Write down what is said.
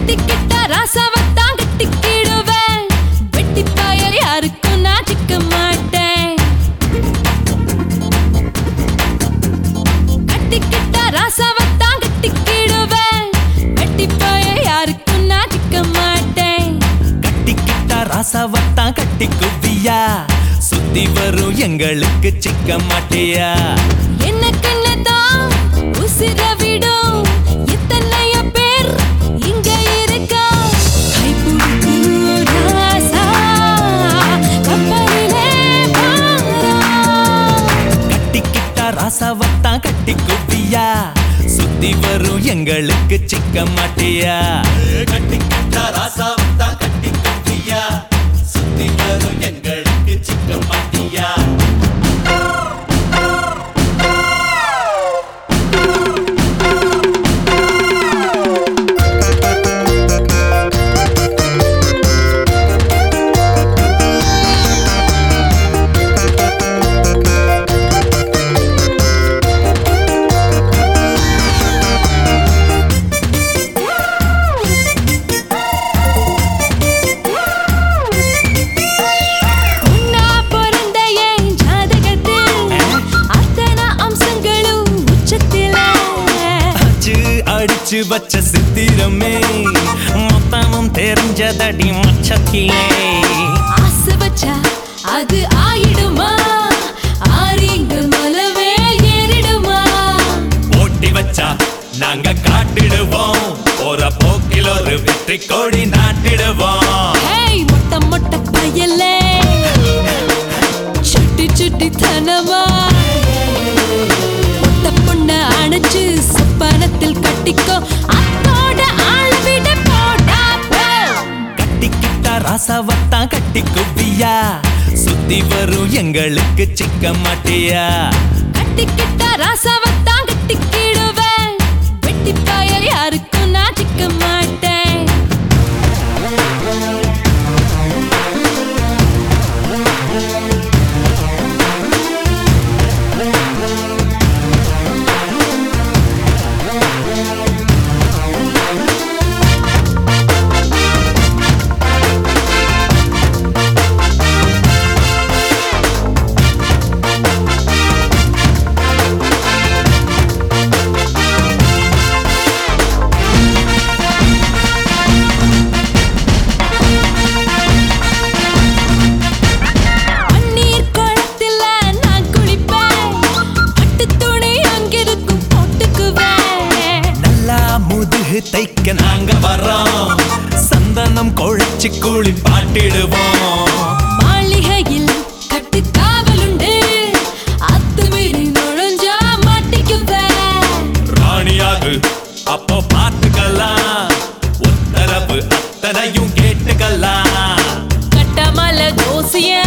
கட்டிக்கிட்ட ராசாவத்தான் கட்டிக்கிடுவேன் வெட்டி பாயல் யாருக்கும் நான் சிக்க மாட்டேன் கட்டிக்கிட்ட ராசாவத்தான் கட்டிக்கிடுவேன் வெட்டி பாயல் யாருக்கும் நான் சிக்க மாட்டேன் கட்டிக்கிட்டா ராசாவத்தான் கட்டி குவியா சுத்தி வரும் எங்களுக்கு சிக்க மாட்டியா எனக்குன்னதான் உசிர விடும் எத்தனைய பேர் இங்க இருக்கா கைப்பிடிக்கு ராசா கப்பலிலே பாரா கட்டிக்கிட்டா ராசாவத்தான் கட்டி குவியா சுத்தி வரும் எங்களுக்கு சிக்க மாட்டியா கட்டிக்கிட்டா ராசாவத்தான் கட்டி குவியா சுத்தி வரும் எங்களுக்கு சிக்க மாட்டியா உன்னா பிறந்த என் ஜாதகத்தில் அத்தனை அம்சங்களும் உச்சத்தில அச்சு அடிச்சு வச்ச சித்திரமே மொத்தமும் தெரிஞ்சதடி மச்சத்திலே ஆசை வச்சா அது ஆயிடுமா ஆறிங்க மலவே ஏறிடுமா ஓட்டி வச்சா நாங்க காட்டிடுவோம் போற போக்கில் ஒரு வெற்றி கோடி நாட்டிடுவோம் ஹேய் மொட்டை மொட்டை பயலே சுட்டி சுட்டி தனமா மொட்டை பொண்ண அணைச்சு சொப்பனத்தில் கட்டிக்கோ அத்தோட ஆள விட போடா போ. கட்டிக்கிட்டா ராசாவத்தான் கட்டி குவியா சுத்தி வரும் எங்களுக்கு சிக்க மாட்டியா கட்டிக்கிட்ட ராசாவத்தான் கட்டிக்கிடுவேன் வெட்டி பாயல் யாருக்கும் நான் சிக்க மாட்டேன் பன்னீர் குளத்துல நான் குளிப்பேன் பட்டு துணி அங்கிருக்கும் போட்டுக்குவேன் நல்லா முதுகு தைக்க நாங்க வர்றோம் சந்தனம் கொழைச்சு கூலி பாட்டிடுவோம் மாளிகையில் கட்டு காவலுண்டு அத்துமீறி நுழைஞ்சா மாட்டிக்குவேன் ராணியாகு அப்போ பார்த்துக்கலாம் உத்தரவு அத்தனையும் கேட்டுக்கலாம் கட்டமல ஜோசிய